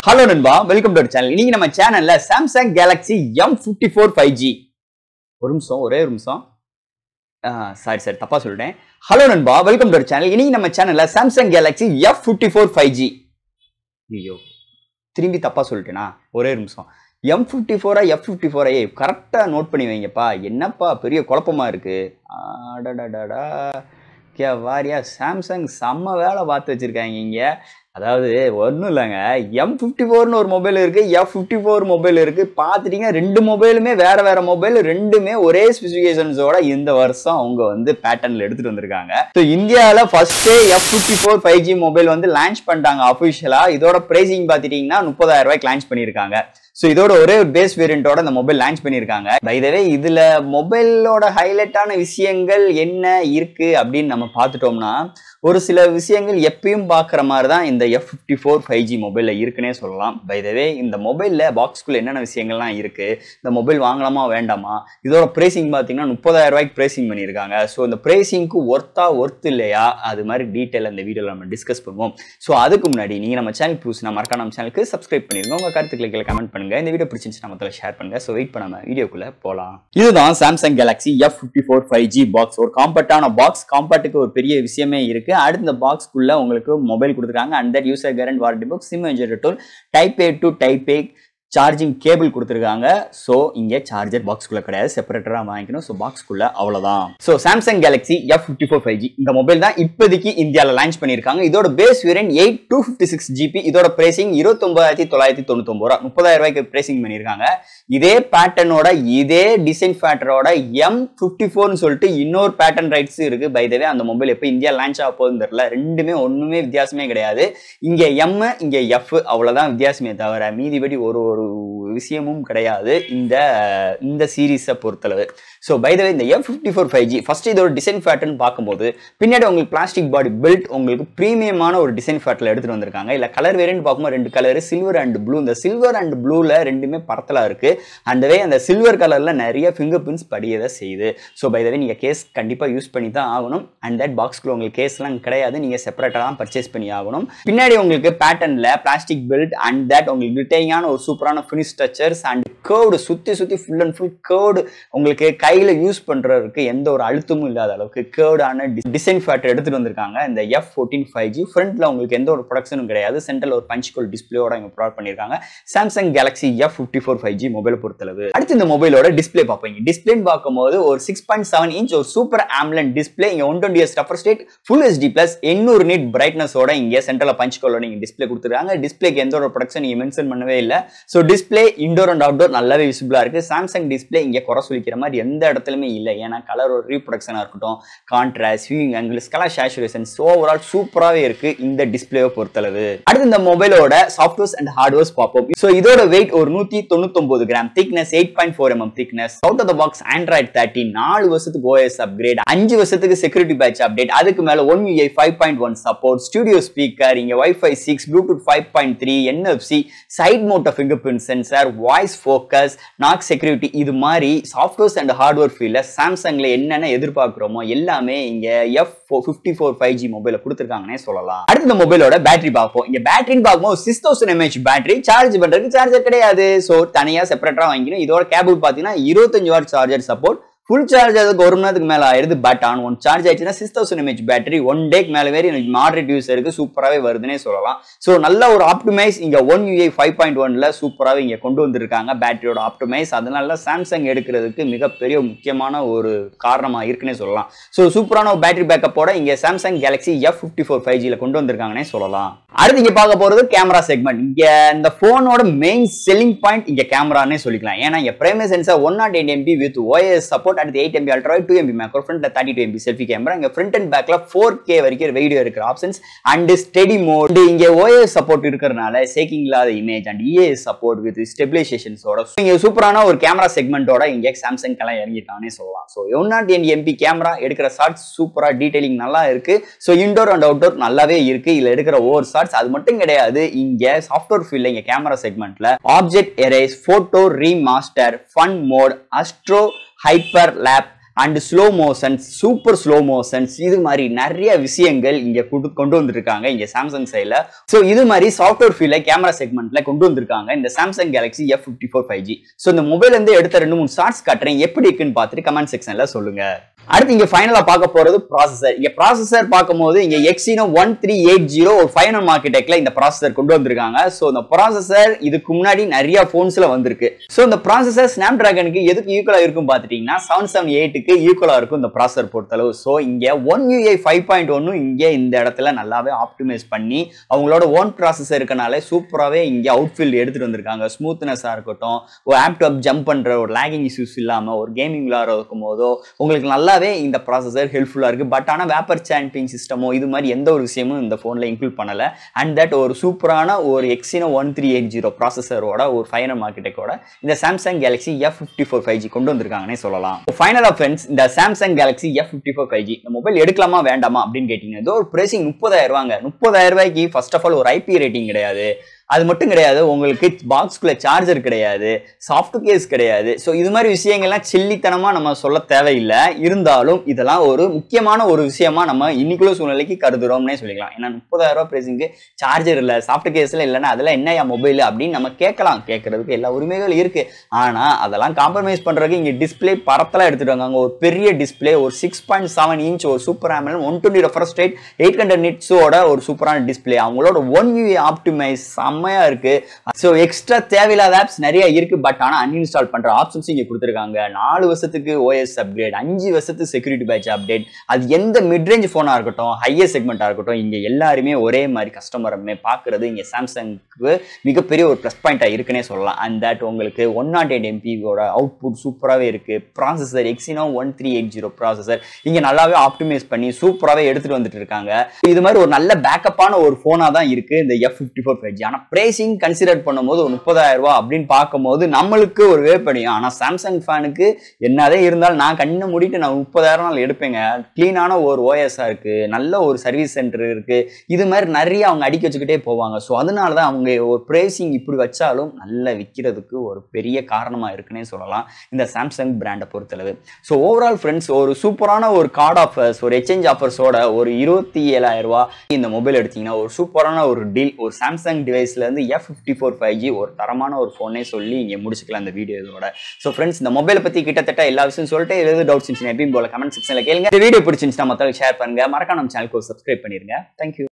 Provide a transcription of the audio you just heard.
hello நண்பா welcome to channel இன்னைக்கு நம்ம சேனல்ல Samsung Galaxy M fifty four five G ஒரு நிமிஷம் ஒரே ஒரு நிமிஷம் சாரி சாரி தப்பா சொல்லிட்டேன் ஹலோ நண்பா வெல்கம் டு சேனல் இன்னைக்கு நம்ம சேனல்ல Samsung Galaxy F fifty four five G ஐயோ திரும்பி தப்பா சொல்லிட்டேனா ஒரே ஒரு நிமிஷம் எம் ஃபிஃப்டி ஃபோரா எஃப் ஃபிஃப்டி ஃபோரா ஏ கரெக்டாக நோட் பண்ணி வைங்கப்பா என்னப்பா பெரிய குழப்பமா இருக்கு அடடடடா கே வாரியா சாம்சங் செம்ம வேலை பார்த்து வச்சிருக்காங்க இங்கே அதாவது ஒன்றும் இல்லைங்க எம் ஃபிஃப்டி ஃபோர்னு ஒரு மொபைல் இருக்குது எஃப் ஃபிஃப்டி ஃபோர் மொபைல் இருக்குது பார்த்துட்டீங்க ரெண்டு மொபைலுமே வேறு வேறு மொபைல் ரெண்டுமே ஒரே ஸ்பெசிஃபிகேஷன்ஸோட இந்த வருஷம் அவங்க வந்து பேட்டர்னில் எடுத்துகிட்டு வந்திருக்காங்க ஸோ இந்தியாவில் ஃபஸ்ட்டே F fifty four five G mobile வந்து லான்ச் பண்ணிட்டாங்க அஃபிஷியலாக இதோட ப்ரைஸிங் பார்த்துட்டிங்கன்னா முப்பதாயிரம் ரூபாய்க்கு லான்ச் பண்ணியிருக்காங்க ஸோ இதோட ஒரே ஒரு பேஸ் வேரியண்டோட இந்த மொபைல் லான்ச் பண்ணியிருக்காங்க பைதவே இதில் மொபைலோட ஹைலைட்டான விஷயங்கள் என்ன இருக்கு அப்படின்னு நம்ம பார்த்துட்டோம்னா ஒரு சில விஷயங்கள் எப்பயும் பார்க்குற மாதிரி தான் இந்த F fifty four five G மொபைலில் இருக்குன்னே சொல்லலாம் பைதவே இந்த மொபைலில் பாக்ஸ்குள்ளே என்னென்ன விஷயங்கள்லாம் இருக்குது இந்த மொபைல் வாங்கலாமா வேண்டாமா இதோட ப்ரைஸிங் பார்த்தீங்கன்னா முப்பதாயிரம் ரூபாய்க்கு ப்ரைஸிங் பண்ணியிருக்காங்க ஸோ இந்த ப்ரைஸிங்க்கு ஒர்த்தா ஒர்த் இல்லையா அது மாதிரி டீட்டெயில் இந்த வீடியோவில் நம்ம டிஸ்கஸ் பண்ணுவோம் ஸோ அதுக்கு முன்னாடி நீங்கள் நம்ம சேனல் புதுசு நம்ம மறக்காம நம்ம சேனலுக்கு சப்ஸ்கிரைப் பண்ணிருங்க உங்கள் கருத்துக்களை கீழே கமெண்ட் பண்ணுங்க இந்த வீடியோ பிடிச்சிருந்துச்சு நம்ம ஷேர் பண்ணுங்க ஸோ வெயிட் பண்ணாம வீடியோக்குள்ள போகலாம் இதுதான் Samsung Galaxy F fifty four five G box ஒரு காம்பேக்டான பாக்ஸ் காம்பேக்ட்டுக்கு ஒரு பெரிய விஷயமே இருக்கு அடுத்த இந்த பாக்ஸ்க்குள்ள உங்களுக்கு மொபைல் கொடுத்துருக்காங்க and that user guarantee warranty book SIM என்ஜர் tool type A to type A charging cable கொடுத்துருக்காங்க ஸோ இங்கே சார்ஜர் பாக்ஸ்குள்ளே கிடையாது செப்பரேட்டராக வாங்கிக்கணும் ஸோ பாக்ஸ்குள்ளே அவ்வளோதான் so Samsung Galaxy F fifty four five G இந்த மொபைல் தான் இப்போதைக்கு இந்தியாவில் லான்ச் பண்ணியிருக்காங்க இதோட base variant eight two fifty six GB இதோட பிரைசிங் இருபத்தொம்பதாயிரத்தி தொள்ளாயிரத்தி தொண்ணூத்தொம்பது ரூபா முப்பதாயிரம் ரூபாய்க்கு பிரைசிங் பண்ணியிருக்காங்க இதே பேட்டர்னோட இதே டிசைன் ஃபேட்டரோட எம் ஃபிஃப்டி ஃபோர்னு சொல்லிட்டு இன்னொரு பேட்டர்ன் ரைட்ஸ் இருக்கு பைதவே அந்த மொபைல் எப்போ இந்தியா லான்ச் ஆக போகுதுன்னு தெரியல ரெண்டுமே ஒன்றுமே வித்தியாசமே கிடையாது இங்கே எம் இங்கே எஃப் அவ்வளோதான் வித்தியாசமே தவிர மீதிபடி ஒரு ஒரு விஷயமும் கிடையாது இந்த இந்த சீரீஸை பொறுத்தளவு ஸோ பைதவே இந்த F fifty four five G first இதோட டிசைன் ஃபேட்டர்னு பார்க்கும்போது பின்னாடி உங்களுக்கு பிளாஸ்டிக் பாடி பில்ட் உங்களுக்கு ப்ரீமியமான ஒரு டிசைன் ஃபேட்டில் எடுத்துகிட்டு வந்திருக்காங்க இல்லை கலர் வேரியன்ட் பார்க்கும்போது ரெண்டு கலர் சில்வர் அண்ட் ப்ளூ இந்த சில்வர் அண்ட் ப்ளூவில் ரெண்டுமே பரத்தலாக இருக்குது அந்த வே அந்த சில்வர் கலரில் நிறைய ஃபிங்கர் பிரிண்ட்ஸ் படியதை செய்யுது ஸோ பைதவே நீங்கள் கேஸ் கண்டிப்பாக யூஸ் பண்ணி தான் ஆகணும் அண்ட் தட் பாக்ஸ்க்குள்ள உங்களுக்கு கேஸ்லாம் கிடையாது நீங்கள் செப்பரேட்டாக தான் பர்ச்சேஸ் பண்ணி ஆகணும் பின்னாடி உங்களுக்கு பேட்டர்னில் பிளாஸ்டிக் பில்ட் அண்ட் தட் உங்களுக்கு ரிட்டைங்கான ஒரு சூப்பரான ஃபினிஷ் ஸ்ட்ரக்சர்ஸ் அண்ட் கேர்டு சுற்றி சுற்றி ஃபுல் அண்ட் ஃபுல் கேர்டு உங்களுக்கு கையில் யூஸ் பண்ணுறதுக்கு எந்த ஒரு அழுத்தமும் இல்லாத அளவுக்கு கேர்டான டிசைன் ஃபேக்டர் எடுத்துகிட்டு வந்திருக்காங்க இந்த எஃப் ஃபோர்டீன் ஃபைவ் ஜி ஃப்ரண்ட்டில் உங்களுக்கு எந்த ஒரு ப்ரொடக்ஷனும் கிடையாது சென்டரில் ஒரு பஞ்ச்கோல் டிஸ்பிளேயோட இங்கே ப்ரொவைட் பண்ணியிருக்காங்க Samsung Galaxy F fifty four five G mobile பொறுத்தளவு அடுத்து இந்த மொபைலோட டிஸ்பிளே பார்ப்பீங்க டிஸ்பிளேன்னு பார்க்கும்போது ஒரு சிக்ஸ் பாயிண்ட் செவன் இன்ச் ஒரு சூப்பர் ஆம்லன் டிஸ்பிளே இங்கே ஒன் டுவெண்ட்டி எஸ் டஃபர் ஸ்டேட் ஃபுல் ஹெச்டி பிளஸ் எண்ணூறு நீட் பிரைட்னஸோட இங்கே சென்டரில் பஞ்ச்கோலோட நீங்கள் டிஸ்பிளே கொடுத்துருக்காங்க டிஸ்பிளேக்கு எந்த ஒரு ப்ரொடக்ஷன் நீங்கள் மென்ஷன் பண்ணவே இல்லை so display indoor and outdoor நல்லாவே விசிபிளாக இருக்குது சாம்சங் டிஸ்பிளே இங்கே குறை சொல்லிக்கிற மாதிரி எந்த இடத்துலையுமே இல்லை ஏன்னா கலர் ஒரு ரீப்ரொடக்ஷனாக இருக்கட்டும் contrast viewing angles colour saturations overall சூப்பராகவே இருக்குது இந்த டிஸ்பிளேவை பொறுத்தளவு அடுத்து இந்த மொபைலோட சாஃப்ட்வேர்ஸ் அண்ட் ஹார்ட்வேர்ஸ் பார்ப்போம் ஸோ இதோட வெயிட் ஒரு நூற்றி தொண்ணூத்தொம்பது gram thickness eight point four MM thickness out of the box Android thirty நாலு வருஷத்துக்கு ஓஎஸ் அப்கிரேட் அஞ்சு வருஷத்துக்கு செக்யூரிட்டி பேட்ச் அப்டேட் அதுக்கு மேலே one UI five point one support studio speaker இங்கே wifi six Bluetooth five point three NFC side mounted fingerprint sensor voice focus Knox security இது மாதிரி softwares and hardware ஃபீல்டில் சாம்சங்கில் என்னென்ன எதிர்பார்க்குறோமோ எல்லாமே இங்கே F fifty four five G மொபைல கொடுத்துருக்காங்கன்னே சொல்லலாம் அடுத்த இந்த மொபைலோட பேட்டரி பார்ப்போம் இங்கே பேட்டரின்னு பார்க்கும்போது six thousand mAh battery charge பண்ணுறதுக்கு சார்ஜர் கிடையாது ஸோ தனியாக செப்பரேட்டாக வாங்கிக்கணும் இதோட கேபிள் பார்த்தீங்கன்னா இருபத்தஞ்சு watt charger support full charge அதுக்கு ஒரு மணி நேரத்துக்கு மேலே ஆயிடுது பட் ஆன் ஒன் சார்ஜ் ஆயிடுச்சுன்னா six thousand mAh battery one டேக்கு மேலே வேறு எனக்கு மாடரேட் யூஸருக்கு சூப்பராகவே வருதுன்னே சொல்லலாம் ஸோ நல்ல ஒரு ஆப்டிமைஸ் இங்கே ஒன் யூஏ ஃபைவ் பாயிண்ட் ஒன்ல சூப்பராகவே இங்கே கொண்டு வந்திருக்காங்க பேட்டரியோட ஆப்டிமைஸ் அதனால சாம்சங் எடுக்கிறதுக்கு மிகப்பெரிய முக்கியமான ஒரு காரணமாக இருக்குன்னே சொல்லலாம் ஸோ சூப்பரான ஒரு பேட்டரி பேக்கப்போட இங்கே Samsung Galaxy F fifty four five ஜியில் கொண்டு வந்திருக்காங்கன்னே சொல்லலாம் அடுத்து இங்கே பார்க்க போகிறது கேமரா செக்மெண்ட் இங்கே இந்த ஃபோனோட மெயின் செல்லிங் பாயிண்ட் இங்கே கேமரானே சொல்லிக்கலாம் ஏன்னா இங்கே primary sensor one nought eight MP with OS support support அடுத்து eight MP ultra two MP macro ஃப்ரண்ட்ல thirty two MP selfie camera இங்க ஃப்ரண்ட் அண்ட் பேக்ல ஃபோர் கே வரைக்கும் வீடியோ இருக்கிற ஆப்ஷன்ஸ் அண்ட் ஸ்டெடி மோட் இங்க ஓஎஸ் சப்போர்ட் இருக்கிறனால shaking இல்லாத image and EIS support with ஸ்டெபிலைசேஷன்ஸோட இங்க சூப்பரான ஒரு கேமரா செக்மெண்டோட இங்க சாம்சங் கலாம் இறங்கிட்டானே சொல்லலாம் ஸோ ஒன் நாட் என் எம்பி கேமரா எடுக்கிற ஷார்ட்ஸ் சூப்பரா டீடைலிங் நல்லா இருக்கு ஸோ இன்டோர் அண்ட் அவுட்டோர் நல்லாவே இருக்கு இதுல எடுக்கிற ஒவ்வொரு ஷார்ட்ஸ் அது மட்டும் கிடையாது இங்க சாஃப்ட்வேர் ஃபீல்ட்ல இங்க கேமரா செக்மெண்ட்ல object erase photo remaster fun mode astro hyper lapse and slow motions super slow motions இது மாதிரி நிறைய விஷயங்கள் இங்க கொண்டு கொண்டு வந்திருக்காங்க இங்க சாம்சங் சைட்ல ஸோ இது மாதிரி சாஃப்ட்வேர் ஃபீல்ல கேமரா செக்மெண்ட்ல கொண்டு வந்திருக்காங்க இந்த Samsung Galaxy F fifty four five G so இந்த மொபைல் இருந்து எடுத்த ரெண்டு மூணு ஷார்ட்ஸ் காட்டுறேன் எப்படி இருக்குன்னு பார்த்துட்டு கமெண்ட் செக்ஷன்ல சொல்லுங்க அடுத்து இங்க ஃபைனலா பார்க்க போறது ப்ராசஸர் இங்க ப்ராசஸர் பார்க்கும்போது இங்க Exynos one three eight zero ஒரு ஃபைனல் மார்க்கெட்டெக்ல இந்த ப்ராசஸர் கொண்டு வந்திருக்காங்க ஸோ இந்த ப்ராசஸர் இதுக்கு முன்னாடி நிறைய போன்ஸ்ல வந்திருக்கு ஸோ இந்த ப்ராசஸர் ஸ்னாப் டிராகனுக்கு எதுக்கு ஈக்குவலா இருக்கும் பார்த்துட்டீங்கன்னா செவன் செவன் எயிட்டுக்கு ஈக்குவலா இருக்கும் இந்த ப்ராசஸர் பொறுத்தளவு ஸோ இங்க ஒன் யூஐ ஃபைவ் பாயிண்ட் ஒன்னு இங்கே இந்த இடத்துல நல்லாவே ஆப்டிமைஸ் பண்ணி அவங்களோட ஓன் ப்ராசஸர் இருக்கனால சூப்பராகவே இங்கே அவுட்ஃபீல்ட் எடுத்துட்டு வந்திருக்காங்க ஸ்மூத்னஸாக இருக்கட்டும் ஒரு ஆப் டு ஜம்ப் பண்ற ஒரு லேகிங் இஷ்யூஸ் இல்லாம ஒரு கேமிங் விளாட இருக்கும் போதோ உங்களுக்கு நல்லாவே இந்த ப்ராசஸர் ஹெல்ப்ஃபுல்லாக இருக்கு பட் ஆனால் வேப்பர் சாம்பிங் சிஸ்டமோ இது மாதிரி எந்த ஒரு விஷயமும் இந்த ஃபோனில் இன்க்ளூட் பண்ணல அண்ட் தட் ஒரு சூப்பரான ஒரு Exynos one three eight zero ப்ராசஸரோட ஒரு ஃபைனல் மார்க்கெட்டோட இந்த Samsung Galaxy F fifty four five G கொண்டு வந்திருக்காங்கன்னே சொல்லலாம் ஃபைனல் ஆஃப் ஃப்ரெண்ட்ஸ் இந்த Samsung Galaxy F fifty four five G இந்த மொபைல் எடுக்கலாமா வேண்டாமா அப்படின்னு கேட்டீங்கன்னா ஏதோ ஒரு பிரைசிங் முப்பதாயிரம் ரூபாங்க முப்பதாயிரம் ரூபாய்க்கு ஃபர்ஸ்ட் ஆஃப் ஆல் ஒரு ஐபி ரேட்டிங் கிடையாது அது மட்டும் கிடையாது உங்களுக்கு பாக்ஸ்குள்ள சார்ஜர் கிடையாது சாஃப்ட் கேஸ் கிடையாது ஸோ இது மாதிரி விஷயங்கள்லாம் சில்லித்தனமா நம்ம சொல்ல தேவையில்லை இருந்தாலும் இதெல்லாம் ஒரு முக்கியமான ஒரு விஷயமா நம்ம இன்னைக்குள்ள சூழ்நிலைக்கு கருதுறோம்னே சொல்லிக்கலாம் ஏன்னா முப்பதாயிரம் ரூபாய் பிரைஸிங்கு சார்ஜர் இல்லை சாஃப்ட் கேஸ்ல இல்லைன்னா அதெல்லாம் என்னையா மொபைல் அப்படின்னு நம்ம கேட்கலாம் கேட்கறதுக்கு எல்லா உரிமைகள் இருக்கு ஆனா அதெல்லாம் காம்ப்ரமைஸ் பண்றதுக்கு இங்க டிஸ்பிளே பரத்தெல்லாம் எடுத்துட்டு வாங்க ஒரு பெரிய டிஸ்பிளே ஒரு சிக்ஸ் பாயிண்ட் செவன் இன்ச் ஒரு super AMOLED one twenty refresh rate eight hundred நிட்ஸோட ஒரு சூப்பரான டிஸ்பிளே அவங்களோட ஒன் யூ ஆப்டிமைஸ் செம்மையா இருக்கு ஸோ எக்ஸ்ட்ரா தேவையில்லாத ஆப்ஸ் நிறைய இருக்கு பட் ஆனால் அன்இன்ஸ்டால் பண்ற ஆப்ஷன்ஸ் இங்க கொடுத்துருக்காங்க நாலு வருஷத்துக்கு ஓஎஸ் அப்கிரேட் அஞ்சு வருஷத்துக்கு செக்யூரிட்டி பேட்ச் அப்டேட் அது எந்த மிட்ரேஞ்ச் ஃபோனா இருக்கட்டும் ஹையர் செக்மெண்ட்டாக இருக்கட்டும் இங்க எல்லாருமே ஒரே மாதிரி கஸ்டமருமே பார்க்கறது இங்க சாம்சங்க்கு மிகப்பெரிய ஒரு ப்ளஸ் பாயிண்டா இருக்குன்னே சொல்லலாம் அண்ட் தட் உங்களுக்கு ஒன் நாட் எயிட் எம்பியோட அவுட்புட் சூப்பராகவே இருக்கு processor Exynos one three eight zero processor இங்க நல்லாவே ஆப்டிமைஸ் பண்ணி சூப்பராகவே எடுத்துட்டு வந்துட்டு இருக்காங்க இது மாதிரி ஒரு நல்ல பேக்கப்பான ஒரு ஃபோனா தான் இருக்கு இந்த F fifty four five G ஆனால் பிரைசிங் கன்சிடர் பண்ணும்போது ஒரு முப்பதாயிரம் ரூபாய் அப்படின்னு பார்க்கும்போது நம்மளுக்கு ஒரு வேப்படியும் ஆனால் சாம்சங் ஃபேனுக்கு என்னதே இருந்தாலும் நான் கண்ணை மூடிட்டு நான் முப்பதாயிரம் நாள் எடுப்பேங்க க்ளீனான ஒரு ஓஎஸ்ஆ இருக்கு நல்ல ஒரு சர்வீஸ் சென்டர் இருக்கு இது மாதிரி நிறைய அவங்க அடிக்க வச்சுக்கிட்டே போவாங்க ஸோ அதனால தான் அவங்க ஒரு பிரைசிங் இப்படி வச்சாலும் நல்லா விற்கிறதுக்கு ஒரு பெரிய காரணமா இருக்குன்னே சொல்லலாம் இந்த சாம்சங் பிராண்டை பொறுத்தளவு ஸோ ஓவரால் ஃப்ரெண்ட்ஸ் ஒரு சூப்பரான ஒரு கார்டு ஆஃபர்ஸ் ஒரு எக்ஸ்சேஞ்ச் ஆஃபர்ஸோட ஒரு இருபத்தி ஏழாயிரம் ரூபாய் இந்த மொபைல் எடுத்தீங்கன்னா ஒரு சூப்பரான ஒரு டீல் ஒரு சாம்சங் டிவைஸ்ல இருந்து F fifty four five G ஒரு தரமான ஒரு ஃபோனே சொல்லி இங்கே முடிச்சுக்கலாம் இந்த வீடியோ இதோட ஸோ ஃப்ரெண்ட்ஸ் இந்த மொபைலை பத்தி கிட்டத்தட்ட எல்லா விஷயம் சொல்லிட்டு எதாவது டவுட்ஸ் இருந்துச்சு எப்பயும் போல கமெண்ட் செக்ஷன்ல கேளுங்க இந்த வீடியோ பிடிச்சிருந்துச்சுன்னா மற்றவங்க ஷேர் பண்ணுங்க மறக்காம நம்ம சேனலுக்கு சப்ஸ்கிரைப் பண்ணிருங்க தேங்க்யூ